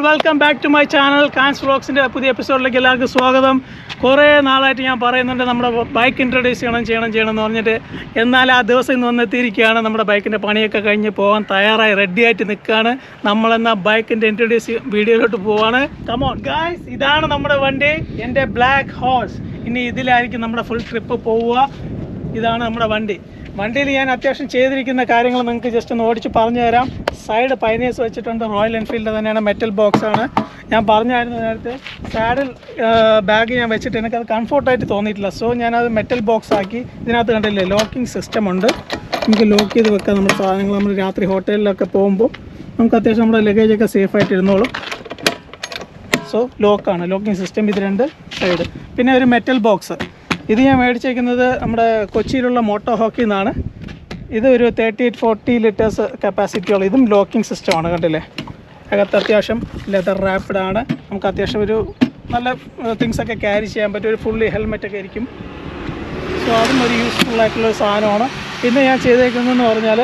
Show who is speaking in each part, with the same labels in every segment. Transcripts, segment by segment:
Speaker 1: welcome back to my channel കാൻസ് വ്ളോഗ്സിൻ്റെ പുതിയ എപ്പിസോഡിലേക്ക് എല്ലാവർക്കും സ്വാഗതം കുറേ നാളായിട്ട് ഞാൻ പറയുന്നുണ്ട് നമ്മുടെ ബൈക്ക് ഇൻട്രൊഡ്യൂസ് ചെയ്യണം ചെയ്യണം ചെയ്യണം എന്ന് പറഞ്ഞിട്ട് എന്നാൽ ആ ദിവസം ഇന്ന് വന്നെത്തിയിരിക്കുകയാണ് നമ്മുടെ ബൈക്കിൻ്റെ പണിയൊക്കെ കഴിഞ്ഞ് പോകാൻ തയ്യാറായി റെഡി ആയിട്ട് നിൽക്കുകയാണ് നമ്മളെന്നാൽ ബൈക്കിൻ്റെ ഇൻട്രൊഡ്യൂസ് വീഡിയോയിലോട്ട് പോവാണ് കമോൺ ഗായ്സ് ഇതാണ് നമ്മുടെ വണ്ടി എൻ്റെ ബ്ലാക്ക് ഹോഴ്സ് ഇനി ഇതിലായിരിക്കും നമ്മുടെ ഫുൾ ട്രിപ്പ് പോവുക ഇതാണ് നമ്മുടെ വണ്ടി വണ്ടിയിൽ ഞാൻ അത്യാവശ്യം ചെയ്തിരിക്കുന്ന കാര്യങ്ങൾ നിങ്ങൾക്ക് ജസ്റ്റ് ഒന്ന് ഓടിച്ച് പറഞ്ഞു തരാം സൈഡ് പൈനേഴ്സ് വെച്ചിട്ടുണ്ട് റോയൽ എൻഫീൽഡ് തന്നെയാണ് മെറ്റൽ ബോക്സ് ആണ് ഞാൻ പറഞ്ഞായിരുന്നു നേരത്തെ സാഡിൽ ബാഗ് ഞാൻ വെച്ചിട്ട് എനിക്കത് കംഫർട്ടായിട്ട് തോന്നിയിട്ടില്ല സോ ഞാനത് മെറ്റൽ ബോക്സ് ആക്കി ഇതിനകത്ത് കണ്ടില്ലേ ലോക്കിംഗ് സിസ്റ്റം ഉണ്ട് നമുക്ക് ലോക്ക് ചെയ്ത് വെക്കാം നമ്മുടെ സാധനങ്ങൾ നമ്മൾ രാത്രി ഹോട്ടലിലൊക്കെ പോകുമ്പോൾ നമുക്ക് അത്യാവശ്യം നമ്മുടെ ലഗേജൊക്കെ സേഫായിട്ട് ഇരുന്നോളും സോ ലോക്കാണ് ലോക്കിംഗ് സിസ്റ്റം ഇത് രണ്ട് സൈഡ് പിന്നെ ഒരു മെറ്റൽ ബോക്സ് ഇത് ഞാൻ മേടിച്ചേക്കുന്നത് നമ്മുടെ കൊച്ചിയിലുള്ള മോട്ടോ ഹോക്കിൽ നിന്നാണ് ഇത് ഒരു തേർട്ടി എയ്റ്റ് ഫോർട്ടി ലിറ്റേഴ്സ് കപ്പാസിറ്റിയുള്ള ഇതും ലോക്കിംഗ് സിസ്റ്റമാണ് കണ്ടില്ലേ അകത്ത് അത്യാവശ്യം ലെതർ റാപ്പിഡ് ആണ് നമുക്ക് അത്യാവശ്യം ഒരു നല്ല തിങ്സ് ഒക്കെ ക്യാരി ചെയ്യാൻ പറ്റും ഒരു ഫുള്ളി ഹെൽമെറ്റ് ഒക്കെ ആയിരിക്കും സോ അതും ഒരു യൂസ്ഫുൾ ആയിട്ടുള്ള ഒരു സാധനമാണ് പിന്നെ ഞാൻ ചെയ്തേക്കുന്നതെന്ന് പറഞ്ഞാൽ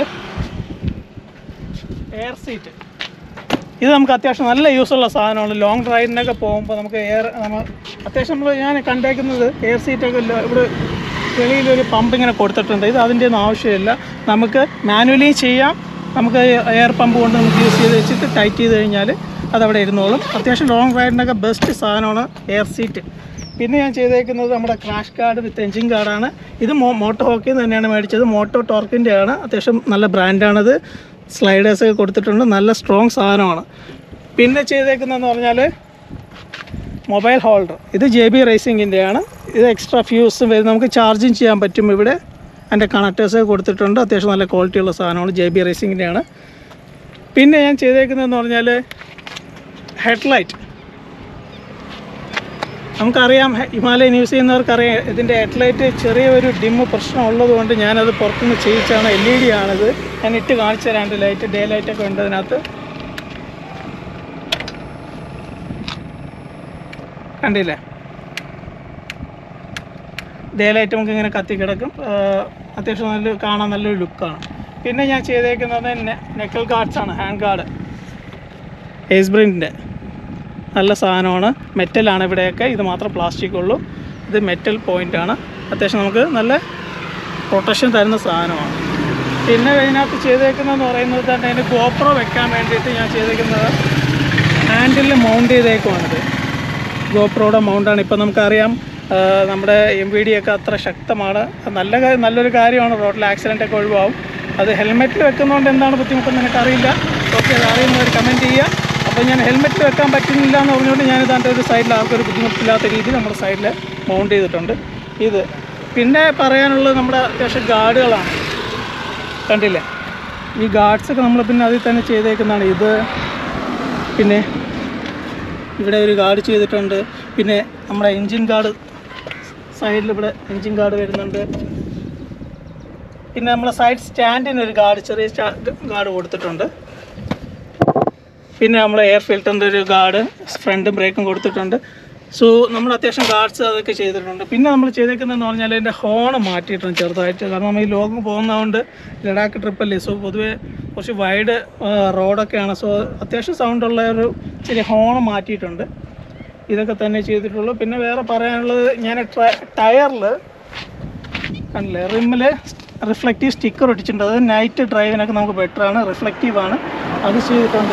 Speaker 1: എയർ സീറ്റ് ഇത് നമുക്ക് അത്യാവശ്യം നല്ല യൂസുള്ള സാധനമാണ് ലോങ് ഡ്രൈവിനൊക്കെ പോകുമ്പോൾ നമുക്ക് എയർ നമ്മൾ അത്യാവശ്യം നമ്മൾ ഞാൻ കണ്ടേക്കുന്നത് എയർ സീറ്റൊക്കെ ഇല്ല- ഇവിടെ വെളിയിലൊരു പമ്പ് ഇങ്ങനെ കൊടുത്തിട്ടുണ്ട് ഇത് അതിൻ്റെ ഒന്നും ആവശ്യമില്ല നമുക്ക് മാനുവലി ചെയ്യാം നമുക്ക് എയർ പമ്പ് കൊണ്ട് നമുക്ക് യൂസ് ചെയ്ത് വെച്ചിട്ട് ടൈറ്റ് ചെയ്ത് കഴിഞ്ഞാൽ അതവിടെ ഇരുന്നോളും അത്യാവശ്യം ലോങ് റൈഡിനൊക്കെ ബെസ്റ്റ് സാധനമാണ് എയർ സീറ്റ് പിന്നെ ഞാൻ ചെയ്തേക്കുന്നത് നമ്മുടെ ക്രാഷ് കാർഡ് വിത്ത് എഞ്ചിൻ കാർഡാണ് ഇത് മോ മോട്ടോ ഹോക്കിൽ നിന്ന് തന്നെയാണ് മേടിച്ചത് മോട്ടോ ടോർക്കിൻ്റെ ആണ് അത്യാവശ്യം നല്ല ബ്രാൻഡാണിത് സ്ലൈഡേഴ്സ് ഒക്കെ കൊടുത്തിട്ടുണ്ട് നല്ല സ്ട്രോങ് സാധനമാണ് പിന്നെ ചെയ്തേക്കുന്നതെന്ന് പറഞ്ഞാൽ മൊബൈൽ ഹോൾഡർ ഇത് ജെ ബി റേസിങ്ങിൻ്റെയാണ് ഇത് എക്സ്ട്രാ ഫ്യൂസും വരും നമുക്ക് ചാർജിങ് ചെയ്യാൻ പറ്റും ഇവിടെ അതിൻ്റെ കണക്ടേഴ്സ് കൊടുത്തിട്ടുണ്ട് അത്യാവശ്യം നല്ല ക്വാളിറ്റിയുള്ള സാധനമാണ് ജെ ബി റേസിങ്ങിൻ്റെയാണ് പിന്നെ ഞാൻ ചെയ്തേക്കുന്നതെന്ന് പറഞ്ഞാൽ ഹെഡ്ലൈറ്റ് നമുക്കറിയാം ഹെ- ഹിമാലയൻ യൂസ് ചെയ്യുന്നവർക്കറിയാം ഇതിൻ്റെ ഹെഡ്ലൈറ്റ് ചെറിയ ഒരു ഡിമ്മ് പ്രശ്നം ഉള്ളതുകൊണ്ട് ഞാനത് പുറത്തുനിന്ന് ചെയ്യിച്ചാണ് എൽ ഇ ഡി ആണിത് ഞാൻ ഇട്ട് കാണിച്ചു തരാണ്ട് ലൈറ്റ് ഡേ ലൈറ്റൊക്കെ ഉണ്ട് അതിനകത്ത് കണ്ടില്ലേ ഡേ ലൈറ്റ് നമുക്ക് ഇങ്ങനെ കത്തി കിടക്കും ആ, അത്യാവശ്യം നല്ല കാണാൻ നല്ലൊരു ലുക്കാണ് പിന്നെ ഞാൻ ചെയ്തേക്കുന്നത് നെക്കൽ ഗാർഡ്സ് ആണ് ഹാൻഡ് ഗാർഡ് ഏസ്ബ്രിൻ്റെ നല്ല സാധനമാണ് മെറ്റലാണ് ഇവിടെയൊക്കെ ഇത് മാത്രം പ്ലാസ്റ്റിക് ഉള്ളൂ ഇത് മെറ്റൽ പോയിൻ്റാണ് അത്യാവശ്യം നമുക്ക് നല്ല പ്രൊട്ടക്ഷൻ തരുന്ന സാധനമാണ് പിന്നെ ഇതിനകത്ത് ചെയ്തേക്കുന്നതെന്ന് പറയുന്നത് തന്നെ അതിന് ഗോപ്രോ വെക്കാൻ വേണ്ടിയിട്ട് ഞാൻ ചെയ്തേക്കുന്നത് ഹാൻഡിൽ മൗണ്ട് ചെയ്തേക്കുവാണിത് ഗോപ്രോയുടെ മൗണ്ടാണ് ഇപ്പം നമുക്കറിയാം ആ, നമ്മുടെ എം വി ഡി ഒക്കെ അത്ര ശക്തമാണ് അത് നല്ല കാര്യം നല്ലൊരു കാര്യമാണ് റോഡിൽ ആക്സിഡൻ്റ് ഒക്കെ ഒഴിവാകും അത് ഹെൽമെറ്റ് വെക്കുന്നതുകൊണ്ട് എന്താണ് ബുദ്ധിമുട്ടെന്ന് എനിക്കറിയില്ല ഓക്കെ അത് അറിയുന്നവർ കമൻറ്റ് ചെയ്യുക അപ്പോൾ ഞാൻ ഹെൽമെറ്റ് വെക്കാൻ പറ്റുന്നില്ല എന്ന് പറഞ്ഞുകൊണ്ട് ഞാൻ ഇതാണ്ട് ഒരു സൈഡിൽ ആർക്കൊരു ബുദ്ധിമുട്ടില്ലാത്ത രീതിയിൽ നമ്മുടെ സൈഡിൽ മൗണ്ട് ചെയ്തിട്ടുണ്ട് ഇത് പിന്നെ പറയാനുള്ളത് നമ്മുടെ അത്യാവശ്യം ഗാർഡുകളാണ് കണ്ടില്ലേ ഈ ഗാർഡ്സൊക്കെ നമ്മൾ പിന്നെ അതിൽ തന്നെ ചെയ്തേക്കുന്നതാണ് ഇത് പിന്നെ ഇവിടെ ഒരു ഗാർഡ് ചെയ്തിട്ടുണ്ട് പിന്നെ നമ്മുടെ എൻജിൻ ഗാർഡ് സൈഡിൽ ഇവിടെ എൻജിൻ ഗാർഡ് വരുന്നുണ്ട് പിന്നെ നമ്മളെ സൈഡ് സ്റ്റാൻഡിന് ഒരു ഗാർഡ് ചെറിയ ഗാർഡ് കൊടുത്തിട്ടുണ്ട് പിന്നെ നമ്മൾ എയർ ഫിൽറ്ററിൻ്റെ ഒരു ഗാർഡ് ഫ്രണ്ടും ബ്രേക്കും കൊടുത്തിട്ടുണ്ട് സോ നമ്മൾ അത്യാവശ്യം ഗാർഡ്സ് അതൊക്കെ ചെയ്തിട്ടുണ്ട് പിന്നെ നമ്മൾ ചെയ്തേക്കുന്നതെന്ന് പറഞ്ഞാൽ എൻ്റെ ഹോൺ മാറ്റിയിട്ടുണ്ട് ചെറുതായിട്ട് കാരണം നമ്മൾ ഈ ലോങ് പോകുന്നതുകൊണ്ട് ലഡാക്ക് ട്രിപ്പല്ലേ സോ പൊതുവേ കുറച്ച് വൈഡ് റോഡൊക്കെയാണ് സോ അത്യാവശ്യം സൗണ്ടുള്ള ഒരു ചെറിയ ഹോൺ മാറ്റിയിട്ടുണ്ട് ഇതൊക്കെ തന്നെ ചെയ്തിട്ടുള്ളൂ പിന്നെ വേറെ പറയാനുള്ളത് ഞാൻ ടയറിൽ കണ്ടില്ലേ റിമ്മിൽ റിഫ്ലക്റ്റീവ് സ്റ്റിക്കർ ഒട്ടിച്ചിട്ടുണ്ട് അത് നൈറ്റ് ഡ്രൈവിനൊക്കെ നമുക്ക് ബെറ്ററാണ് റിഫ്ലക്റ്റീവാണ് അത് ചെയ്തിട്ടുണ്ട്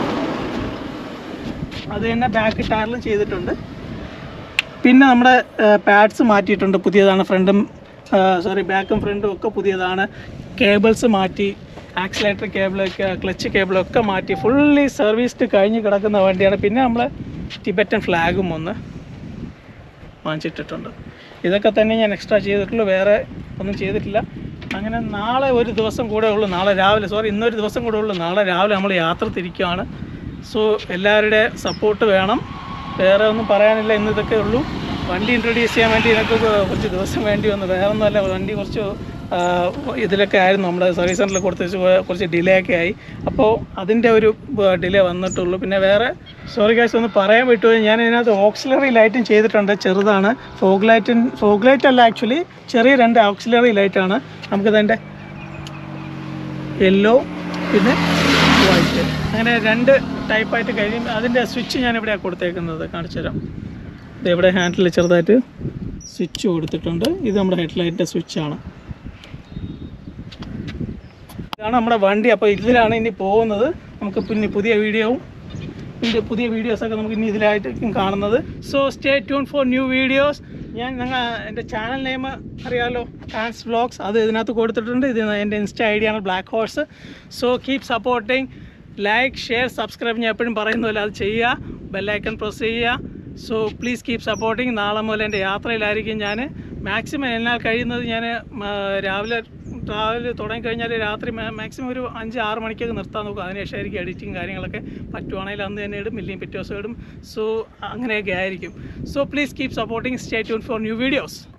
Speaker 1: അത് തന്നെ ബാക്ക് ടയറിലും ചെയ്തിട്ടുണ്ട് പിന്നെ നമ്മുടെ പാഡ്സ് മാറ്റിയിട്ടുണ്ട് പുതിയതാണ് ഫ്രണ്ടും സോറി ബാക്കും ഫ്രണ്ടും ഒക്കെ പുതിയതാണ് കേബിൾസ് മാറ്റി ആക്സിലേറ്റർ കേബിളൊക്കെ ക്ലച്ച് കേബിളൊക്കെ മാറ്റി ഫുള്ളി സർവീസ്ഡ് കഴിഞ്ഞ് കിടക്കുന്ന വണ്ടിയാണ് പിന്നെ നമ്മൾ ടിബറ്റൻ ഫ്ലാഗും ഒന്ന് വാങ്ങിച്ചിട്ടിട്ടുണ്ട് ഇതൊക്കെ തന്നെ ഞാൻ എക്സ്ട്രാ ചെയ്തിട്ടുള്ളൂ വേറെ ഒന്നും ചെയ്തിട്ടില്ല അങ്ങനെ നാളെ ഒരു ദിവസം കൂടെ ഉള്ളൂ നാളെ രാവിലെ സോറി ഇന്നൊരു ദിവസം കൂടെ ഉള്ളൂ നാളെ രാവിലെ നമ്മൾ യാത്ര തിരിക്കുകയാണ് സോ എല്ലാവരുടെ സപ്പോർട്ട് വേണം വേറെ ഒന്നും പറയാനില്ല ഇന്ന് ഇതൊക്കെ ഉള്ളൂ വണ്ടി ഇൻട്രൊഡ്യൂസ് ചെയ്യാൻ വേണ്ടി എനിക്ക് കുറച്ച് ദിവസം വേണ്ടി വന്നു വേറെ ഒന്നുമല്ല വണ്ടി കുറച്ച് ആ, ഇതിലൊക്കെ ആയിരുന്നു നമ്മുടെ സർവീസ് സെൻറ്ററിൽ കൊടുത്ത് വെച്ച് പോയ കുറച്ച് ഡിലേ ഒക്കെ ആയി അപ്പോൾ അതിൻ്റെ ഒരു ഡിലേ വന്നിട്ടുള്ളൂ പിന്നെ വേറെ സോറി ഗൈസ് ഒന്ന് പറയാൻ വിട്ടുപോയി ഞാൻ ഇതിനകത്ത് ഓക്സിലറി ലൈറ്റും ചെയ്തിട്ടുണ്ട് ചെറുതാണ് ഫോഗ് ലൈറ്റിൻ ഫോഗ് ലൈറ്റ് അല്ല ആക്ച്വലി ചെറിയ രണ്ട് ഓക്സിലറി ലൈറ്റാണ് നമുക്കിതിൻ്റെ യെല്ലോ പിന്നെ വൈറ്റ് അങ്ങനെ രണ്ട് ടൈപ്പായിട്ട് കഴിയും അതിൻ്റെ സ്വിച്ച് ഞാൻ ഇവിടെയാണ് കൊടുത്തേക്കുന്നത് കാണിച്ചു തരാം ഇത് ഇവിടെ ഹാൻഡിൽ ചെറുതായിട്ട് സ്വിച്ച് കൊടുത്തിട്ടുണ്ട് ഇത് നമ്മുടെ ഹെഡ്ലൈറ്റിൻ്റെ സ്വിച്ചാണ് ഇതാണ് നമ്മുടെ വണ്ടി അപ്പോൾ ഇതിലാണ് ഇനി പോകുന്നത് നമുക്ക് പിന്നെ പുതിയ വീഡിയോവും ഇതിൻ്റെ പുതിയ വീഡിയോസൊക്കെ നമുക്ക് ഇനി ഇതിലായിട്ട് കാണുന്നത് so stay tune for new videos ഞാൻ നിങ്ങൾ എൻ്റെ ചാനൽ നെയിം അറിയാമല്ലോ ഡാൻസ് വ്ളോഗ്സ് അത് ഇതിനകത്ത് കൊടുത്തിട്ടുണ്ട് ഇത് എൻ്റെ ഇൻസ്റ്റ ഐ ഡിയാണ് black horse so keep supporting like share subscribe ഞാൻ എപ്പോഴും പറയുന്നതല്ല അത് ചെയ്യുക ബെല്ലൈക്കൺ പ്രസ് ചെയ്യുക സോ പ്ലീസ് കീപ് സപ്പോർട്ടിങ് നാളെ മുതൽ എൻ്റെ യാത്രയിലായിരിക്കും ഞാൻ മാക്സിമം എന്നാൽ കഴിയുന്നത് ഞാൻ രാവിലെ ട്രാവൽ തുടങ്ങിക്കഴിഞ്ഞാൽ രാത്രി മാക്സിമം ഒരു അഞ്ച് ആറ് മണിക്കൊക്കെ നിർത്താൻ നോക്കും അതിനുശേഷമായിരിക്കും എഡിറ്റിങ് കാര്യങ്ങളൊക്കെ പറ്റുവാണെങ്കിൽ അന്ന് തന്നെ ഇടും ഇല്ലെങ്കിൽ പിറ്റേ ദിവസം ഇടും സോ അങ്ങനെയൊക്കെ ആയിരിക്കും so please keep supporting stay tune for new videos